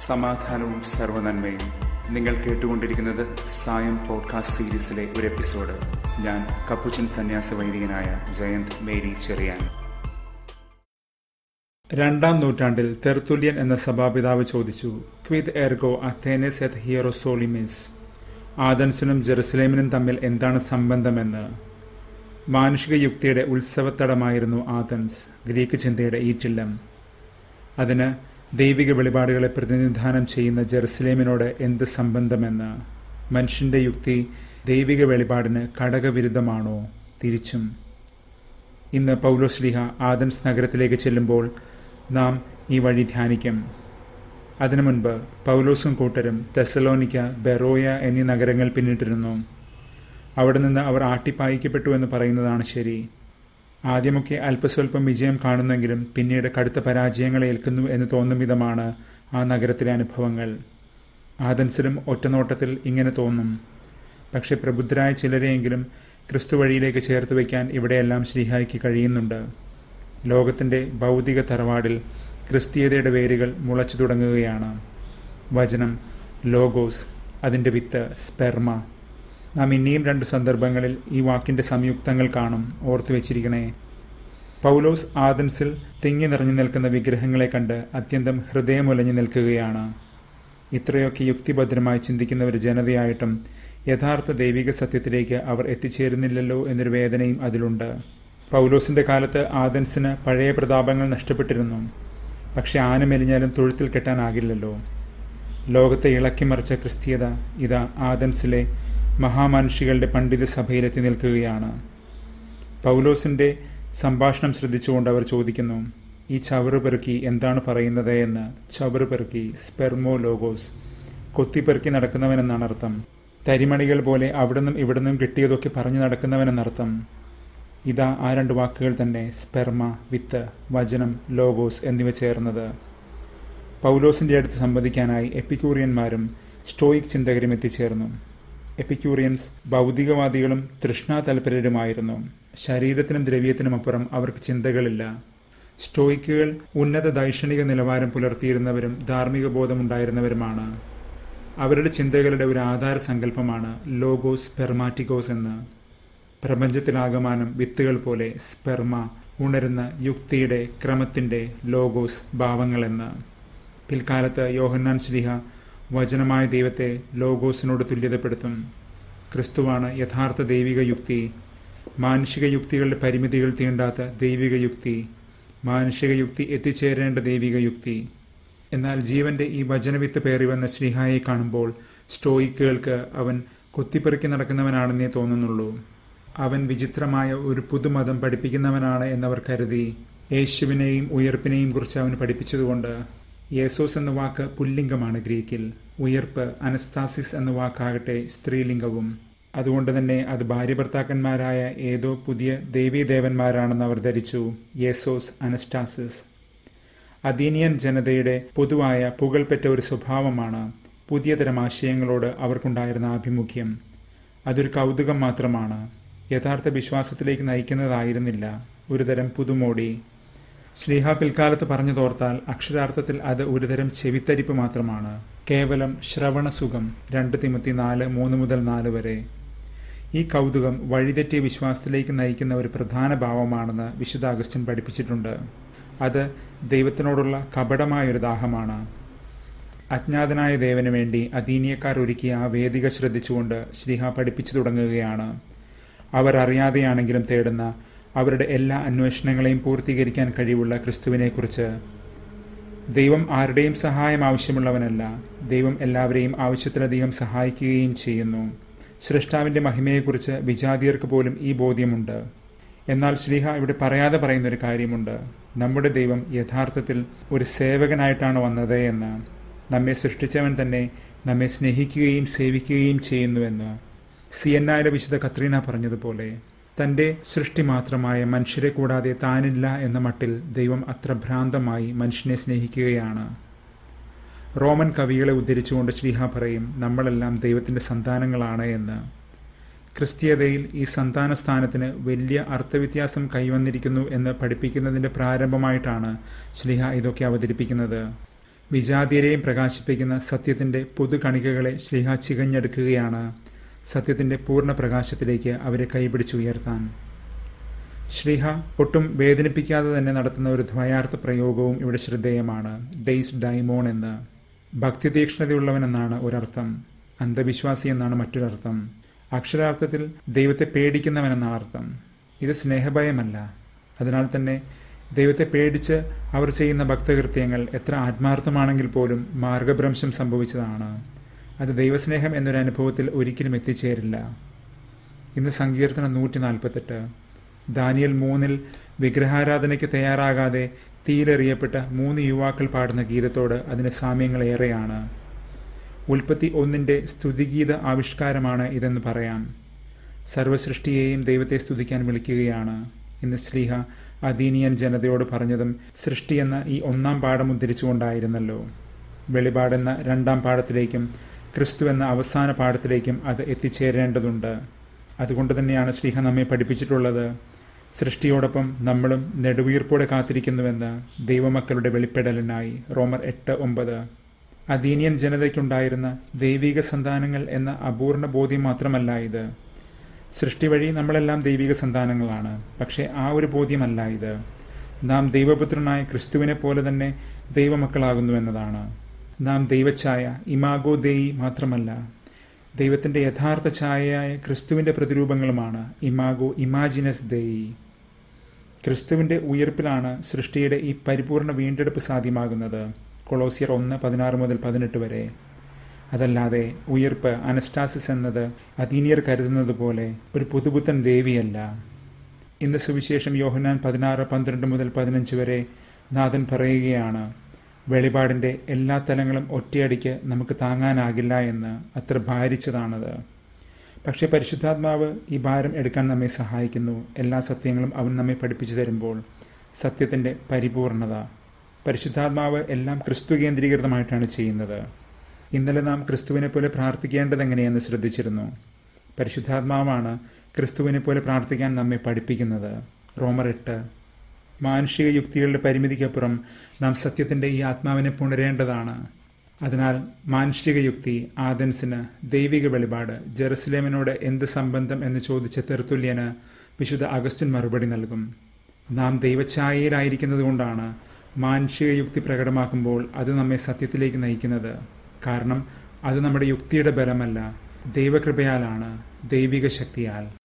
സമാധാനവും സർവനന്മയും നിങ്ങൾ കേട്ടുകൊണ്ടിരിക്കുന്നത് സായം പോഡ്കാസ്റ്റ് സീരീസിലെ ഒരു എപ്പിസോഡ് ഞാൻ കപ്പുച്ചൻ സന്യാസ വൈദികനായ ജയന്ത് മേരി ചെറിയാൻ രണ്ടാം നൂറ്റാണ്ടിൽ തെർത്തുല്യൻ എന്ന സഭാപിതാവ് ചോദിച്ചു ക്വിത് എർഗോ അഥേനസ് എത് ഹിയറോസോളിമിസ് ആദൻസിനും ജെറുസലേമിനും തമ്മിൽ എന്താണ് സംബന്ധമെന്ന് മാനുഷിക യുക്തിയുടെ ഉത്സവത്തടമായിരുന്നു ആദൻസ് ഗ്രീക്ക് ചിന്തയുടെ ഈറ്റില്ലം അതിന് ദൈവിക വെളിപാടുകളെ പ്രതിനിധാനം ചെയ്യുന്ന ജെറുസലേമിനോട് എന്ത് സംബന്ധമെന്ന് മനുഷ്യന്റെ യുക്തി ദൈവിക വെളിപാടിന് ഘടകവിരുദ്ധമാണോ തിരിച്ചും ഇന്ന് പൗലോസ്ലിഹ ആദൻസ് നഗരത്തിലേക്ക് ചെല്ലുമ്പോൾ നാം ഈ വഴി ധ്യാനിക്കും അതിനു മുൻപ് പൗലോസും കൂട്ടരും തെസലോനിക്ക ബെറോയ എന്നീ നഗരങ്ങൾ പിന്നിട്ടിരുന്നു അവിടെ നിന്ന് അവർ ആട്ടിപ്പായിക്കപ്പെട്ടു എന്ന് പറയുന്നതാണ് ശരി ആദ്യമൊക്കെ അല്പസ്വല്പം വിജയം കാണുന്നെങ്കിലും പിന്നീട് കടുത്ത പരാജയങ്ങൾ ഏൽക്കുന്നു എന്ന് തോന്നും വിധമാണ് ആ നഗരത്തിലെ അനുഭവങ്ങൾ ആദൻസിലും ഒറ്റനോട്ടത്തിൽ ഇങ്ങനെ തോന്നും പക്ഷെ പ്രബുദ്ധരായ ചിലരെയെങ്കിലും ക്രിസ്തു വഴിയിലേക്ക് ചേർത്ത് വയ്ക്കാൻ ഇവിടെയെല്ലാം ശ്രീഹായിക്ക് കഴിയുന്നുണ്ട് ലോകത്തിൻ്റെ ഭൗതിക തറവാടിൽ ക്രിസ്തീയതയുടെ വേരുകൾ മുളച്ചു തുടങ്ങുകയാണ് വചനം ലോഗോസ് അതിൻ്റെ വിത്ത് സ്പെർമ നാം ഇനിയും രണ്ട് സന്ദർഭങ്ങളിൽ ഈ വാക്കിന്റെ സംയുക്തങ്ങൾ കാണും ഓർത്തു വെച്ചിരിക്കണേ പൗലോസ് ആദൻസിൽ തിങ്ങി നിറഞ്ഞു നിൽക്കുന്ന വിഗ്രഹങ്ങളെ കണ്ട് അത്യന്തം ഹൃദയമുലഞ്ഞു നിൽക്കുകയാണ് ഇത്രയൊക്കെ യുക്തിഭദ്രമായി ചിന്തിക്കുന്ന ഒരു ജനതയായിട്ടും യഥാർത്ഥ ദൈവിക സത്യത്തിലേക്ക് അവർ എത്തിച്ചേരുന്നില്ലല്ലോ എന്നൊരു വേദനയും അതിലുണ്ട് പൗലോസിന്റെ കാലത്ത് ആദൻസിന് പഴയ പ്രതാപങ്ങൾ നഷ്ടപ്പെട്ടിരുന്നു പക്ഷെ ആന മെലിഞ്ഞാലും തൊഴുത്തിൽ കെട്ടാനാകില്ലല്ലോ ലോകത്തെ ഇളക്കിമറിച്ച ക്രിസ്തീയത ഇതാ ആദൻസിലെ മഹാമനുഷികളുടെ പണ്ഡിത സഭയിലെത്തി നിൽക്കുകയാണ് പൗലോസിന്റെ സംഭാഷണം ശ്രദ്ധിച്ചുകൊണ്ട് അവർ ചോദിക്കുന്നു ഈ ചവറ് പെറുക്കി എന്താണ് പറയുന്നത് എന്ന് ചവറ് പെറുക്കി സ്പെർമോ ലോഗോസ് കൊത്തിപ്പെറുക്കി നടക്കുന്നവനെന്നാണ് അർത്ഥം തരിമണികൾ പോലെ അവിടുന്നും ഇവിടുന്നും കിട്ടിയതൊക്കെ പറഞ്ഞു നടക്കുന്നവനെന്നർത്ഥം ഇതാ ആ രണ്ട് വാക്കുകൾ തന്നെ സ്പെർമ വിത്ത് വചനം ലോഗോസ് എന്നിവ ചേർന്നത് പൗലോസിന്റെ അടുത്ത് സംവദിക്കാനായി എപ്പിക്യൂറിയന്മാരും സ്റ്റോയിക് ചിന്തകരും എത്തിച്ചേർന്നു എപ്പിക്യൂറിയൻസ് ഭൗതികവാദികളും തൃഷ്ണാതൽപരരുമായിരുന്നു ശരീരത്തിനും ദ്രവ്യത്തിനും അപ്പുറം അവർക്ക് ചിന്തകളില്ല സ്റ്റോയിക്കുകൾ ഉന്നത ദൈക്ഷണിക നിലവാരം പുലർത്തിയിരുന്നവരും ധാർമ്മിക ബോധമുണ്ടായിരുന്നവരുമാണ് അവരുടെ ചിന്തകളുടെ ഒരു ആധാര സങ്കല്പമാണ് ലോഗോസ് പെർമാറ്റിക്കോസ് എന്ന് പ്രപഞ്ചത്തിലാകമാനം വിത്തുകൾ പോലെ സ്പെർമ ഉണരുന്ന യുക്തിയുടെ ക്രമത്തിന്റെ ലോഗോസ് ഭാവങ്ങളെന്ന് പിൽക്കാലത്ത് യോഹന്നാൻ ശ്രീഹ വചനമായ ദൈവത്തെ ലോഗോസിനോട് തുല്യതപ്പെടുത്തും ക്രിസ്തുവാണ് യഥാർത്ഥ ദൈവിക യുക്തി മാനുഷിക യുക്തികളുടെ പരിമിതികൾ തീണ്ടാത്ത ദൈവിക യുക്തി മാനുഷിക യുക്തി എത്തിച്ചേരേണ്ട ദൈവിക യുക്തി എന്നാൽ ജീവന്റെ ഈ വചനവിത്ത് പേറി വന്ന ശ്രീഹായെ കാണുമ്പോൾ സ്റ്റോയിക്കുകൾക്ക് അവൻ കൊത്തിപ്പെറുക്കി നടക്കുന്നവനാണെന്നേ തോന്നുന്നുള്ളൂ അവൻ വിചിത്രമായ ഒരു പുതുമതം പഠിപ്പിക്കുന്നവനാണ് എന്നവർ കരുതി യേശുവിനെയും ഉയർപ്പിനെയും കുറിച്ച് അവൻ പഠിപ്പിച്ചതുകൊണ്ട് യേസോസ് എന്ന വാക്ക് പുല്ലിംഗമാണ് ഗ്രീക്കിൽ ഉയർപ്പ് അനസ്താസിസ് എന്ന വാക്കാകട്ടെ സ്ത്രീലിംഗവും അതുകൊണ്ട് തന്നെ അത് ഭാര്യ ഭർത്താക്കന്മാരായ ഏതോ പുതിയ ദേവീദേവന്മാരാണെന്ന് അവർ ധരിച്ചു യേസോസ് അനസ്റ്റാസിസ് അദീനിയൻ ജനതയുടെ പൊതുവായ പുകൾപ്പെട്ട ഒരു സ്വഭാവമാണ് പുതിയ തരം ആശയങ്ങളോട് അവർക്കുണ്ടായിരുന്ന ആഭിമുഖ്യം അതൊരു കൗതുകം മാത്രമാണ് യഥാർത്ഥ വിശ്വാസത്തിലേക്ക് നയിക്കുന്നതായിരുന്നില്ല ഒരുതരം പുതുമോടി ശ്രീഹ പിൽക്കാലത്ത് പറഞ്ഞു തോർത്താൽ അക്ഷരാർത്ഥത്തിൽ അത് ഒരുതരം ചെവിത്തരിപ്പ് മാത്രമാണ് കേവലം ശ്രവണസുഖം രണ്ട് തിമത്തി നാല് മൂന്ന് മുതൽ നാല് വരെ ഈ കൗതുകം വഴിതെറ്റിയ വിശ്വാസത്തിലേക്ക് നയിക്കുന്ന ഒരു പ്രധാന ഭാവമാണെന്ന് വിശുദ്ധ അഗസ്റ്റിൻ പഠിപ്പിച്ചിട്ടുണ്ട് അത് ദൈവത്തിനോടുള്ള കപടമായ ഒരു ദാഹമാണ് അജ്ഞാതനായ ദേവന് വേണ്ടി അധീനിയക്കാർ ഒരുക്കിയ ആ വേദിക ശ്രദ്ധിച്ചുകൊണ്ട് ശ്രീഹ പഠിപ്പിച്ചു തുടങ്ങുകയാണ് അവർ അറിയാതെയാണെങ്കിലും തേടുന്ന അവരുടെ എല്ലാ അന്വേഷണങ്ങളെയും പൂർത്തീകരിക്കാൻ കഴിവുള്ള ക്രിസ്തുവിനെക്കുറിച്ച് ദൈവം ആരുടെയും സഹായം ആവശ്യമുള്ളവനല്ല ദൈവം എല്ലാവരെയും ആവശ്യത്തിലധികം സഹായിക്കുകയും ചെയ്യുന്നു സൃഷ്ടാവിന്റെ മഹിമയെക്കുറിച്ച് വിജാതിയർക്ക് പോലും ഈ ബോധ്യമുണ്ട് എന്നാൽ ശ്രീഹ ഇവിടെ പറയാതെ പറയുന്ന ഒരു കാര്യമുണ്ട് നമ്മുടെ ദൈവം യഥാർത്ഥത്തിൽ ഒരു സേവകനായിട്ടാണ് വന്നത് എന്ന് നമ്മെ സൃഷ്ടിച്ചവൻ തന്നെ നമ്മെ സ്നേഹിക്കുകയും സേവിക്കുകയും ചെയ്യുന്നുവെന്ന് സി എൻ ആയിലെ വിശുദ്ധ കത്രീന പറഞ്ഞതുപോലെ തന്റെ സൃഷ്ടി മാത്രമായ മനുഷ്യരെ കൂടാതെ താനില്ല എന്ന മട്ടിൽ ദൈവം അത്ര ഭ്രാന്തമായി മനുഷ്യനെ സ്നേഹിക്കുകയാണ് റോമൻ കവികളെ ഉദ്ധരിച്ചുകൊണ്ട് ശ്രീഹ പറയും നമ്മളെല്ലാം ദൈവത്തിന്റെ സന്താനങ്ങളാണ് എന്ന് ക്രിസ്തീയതയിൽ ഈ സന്താന സ്ഥാനത്തിന് വലിയ അർത്ഥവ്യത്യാസം കൈവന്നിരിക്കുന്നു എന്ന് പഠിപ്പിക്കുന്നതിന്റെ പ്രാരംഭമായിട്ടാണ് ശ്ലിഹ ഇതൊക്കെ അവതരിപ്പിക്കുന്നത് വിജാതീയരെയും പ്രകാശിപ്പിക്കുന്ന സത്യത്തിന്റെ പുതുകണികകളെ ശ്രീഹ ചികഞ്ഞെടുക്കുകയാണ് സത്യത്തിന്റെ പൂർണ്ണ പ്രകാശത്തിലേക്ക് അവരെ കൈപിടിച്ചുയർത്താൻ ശ്രീഹ ഒട്ടും വേദനിപ്പിക്കാതെ തന്നെ നടത്തുന്ന ഒരു ദ്വയാർത്ഥ പ്രയോഗവും ഇവിടെ ശ്രദ്ധേയമാണ് ഡെയ്സ് ഡൈമോൺ എന്ന് ഭക്തിതീക്ഷ്ണതയുള്ളവൻ എന്നാണ് ഒരർത്ഥം അന്ധവിശ്വാസി എന്നാണ് മറ്റൊരർത്ഥം അക്ഷരാർത്ഥത്തിൽ ദൈവത്തെ പേടിക്കുന്നവൻ എന്നാണ് അർത്ഥം ഇത് സ്നേഹഭയമല്ല അതിനാൽ തന്നെ ദൈവത്തെ പേടിച്ച് അവർ ചെയ്യുന്ന ഭക്തകൃത്യങ്ങൾ എത്ര ആത്മാർത്ഥമാണെങ്കിൽ പോലും മാർഗഭ്രംശം സംഭവിച്ചതാണ് അത് ദൈവസ്നേഹം എന്നൊരു അനുഭവത്തിൽ ഒരിക്കലും എത്തിച്ചേരില്ല ഇന്ന് സങ്കീർത്തനം നൂറ്റി നാൽപ്പത്തെട്ട് ദാനിയൽ മൂന്നിൽ വിഗ്രഹാരാധനയ്ക്ക് തയ്യാറാകാതെ തീയിലെറിയപ്പെട്ട മൂന്ന് യുവാക്കൾ പാടുന്ന ഗീതത്തോട് അതിന് സാമ്യങ്ങൾ ഏറെയാണ് ഉൽപ്പത്തി ഒന്നിന്റെ സ്തുതിഗീത ആവിഷ്കാരമാണ് ഇതെന്ന് പറയാം സർവസൃഷ്ടിയെയും ദൈവത്തെ സ്തുതിക്കാൻ വിളിക്കുകയാണ് ഇന്ന് ശ്ലീഹ അദീനിയൻ ജനതയോട് പറഞ്ഞതും സൃഷ്ടി എന്ന ഈ ഒന്നാം പാഠം ഉദ്ധരിച്ചുകൊണ്ടായിരുന്നല്ലോ വെളിപാടെന്ന രണ്ടാം പാഠത്തിലേക്കും ക്രിസ്തു എന്ന അവസാന പാഠത്തിലേക്കും അത് എത്തിച്ചേരേണ്ടതുണ്ട് അതുകൊണ്ട് തന്നെയാണ് ശ്രീഹ നമ്മെ പഠിപ്പിച്ചിട്ടുള്ളത് സൃഷ്ടിയോടൊപ്പം നമ്മളും നെടുവീർപ്പോടെ കാത്തിരിക്കുന്നുവെന്ന് ദൈവമക്കളുടെ വെളിപ്പെടലിനായി റോമർ എട്ട് ഒമ്പത് അദീനിയൻ ജനതയ്ക്കുണ്ടായിരുന്ന ദൈവിക സന്താനങ്ങൾ എന്ന അപൂർണ ബോധ്യം മാത്രമല്ല ഇത് സൃഷ്ടി വഴി നമ്മളെല്ലാം ദൈവിക സന്താനങ്ങളാണ് പക്ഷേ ആ ഒരു ബോധ്യമല്ല ഇത് നാം ദൈവപുത്രനായ ക്രിസ്തുവിനെ പോലെ തന്നെ ദൈവമക്കളാകുന്നു എന്നതാണ് നാം ദൈവഛായ ഇമാഗോ ദേയി മാത്രമല്ല ദൈവത്തിന്റെ യഥാർത്ഥ ഛായയായ ക്രിസ്തുവിന്റെ പ്രതിരൂപങ്ങളുമാണ് ഇമാഗോ ഇമാജിനസ് ദേയി ക്രിസ്തുവിന്റെ ഉയർപ്പിലാണ് സൃഷ്ടിയുടെ ഈ പരിപൂർണ വീണ്ടെടുപ്പ് സാധ്യമാകുന്നത് കൊളോസിയർ ഒന്ന് പതിനാറ് മുതൽ പതിനെട്ട് വരെ അതല്ലാതെ ഉയർപ്പ് അനസ്റ്റാസിസ് എന്നത് അതീനിയർ കരുതുന്നത് പോലെ ഒരു പുതുപുത്തൻ ദേവിയല്ല ഇന്ന് സുവിശേഷം യോഹനാൻ പതിനാറ് പന്ത്രണ്ട് മുതൽ പതിനഞ്ച് വരെ നാഥൻ പറയുകയാണ് വെളിപാടിന്റെ എല്ലാ തലങ്ങളും ഒറ്റയടിക്ക് നമുക്ക് താങ്ങാനാകില്ല എന്ന് അത്ര ഭാരിച്ചതാണത് പക്ഷേ പരിശുദ്ധാത്മാവ് ഈ ഭാരം എടുക്കാൻ നമ്മെ സഹായിക്കുന്നു എല്ലാ സത്യങ്ങളും അവൻ നമ്മെ പഠിപ്പിച്ചു തരുമ്പോൾ സത്യത്തിന്റെ പരിപൂർണത പരിശുദ്ധാത്മാവ് എല്ലാം ക്രിസ്തു കേന്ദ്രീകൃതമായിട്ടാണ് ചെയ്യുന്നത് ഇന്നലെ നാം ക്രിസ്തുവിനെ പോലെ പ്രാർത്ഥിക്കേണ്ടത് എങ്ങനെയെന്ന് ശ്രദ്ധിച്ചിരുന്നു പരിശുദ്ധാത്മാവാണ് ക്രിസ്തുവിനെ പോലെ പ്രാർത്ഥിക്കാൻ നമ്മെ പഠിപ്പിക്കുന്നത് റോമർ എട്ട് മാനുഷിക യുക്തികളുടെ പരിമിതിക്കപ്പുറം നാം സത്യത്തിന്റെ ഈ ആത്മാവിനെ പുണരേണ്ടതാണ് അതിനാൽ മാനുഷിക യുക്തി ആദൻസിന് ദൈവിക വെളിപാട് ജെറുസലേമിനോട് എന്ത് സംബന്ധം എന്ന് ചോദിച്ച തെർത്തുല്യന് വിശുദ്ധ അഗസ്റ്റിൻ മറുപടി നൽകും നാം ദൈവഛായയിലായിരിക്കുന്നത് കൊണ്ടാണ് മാനുഷിക യുക്തി പ്രകടമാക്കുമ്പോൾ അത് നമ്മെ സത്യത്തിലേക്ക് നയിക്കുന്നത് കാരണം അത് നമ്മുടെ യുക്തിയുടെ ബലമല്ല ദൈവകൃപയാലാണ് ദൈവിക ശക്തിയാൽ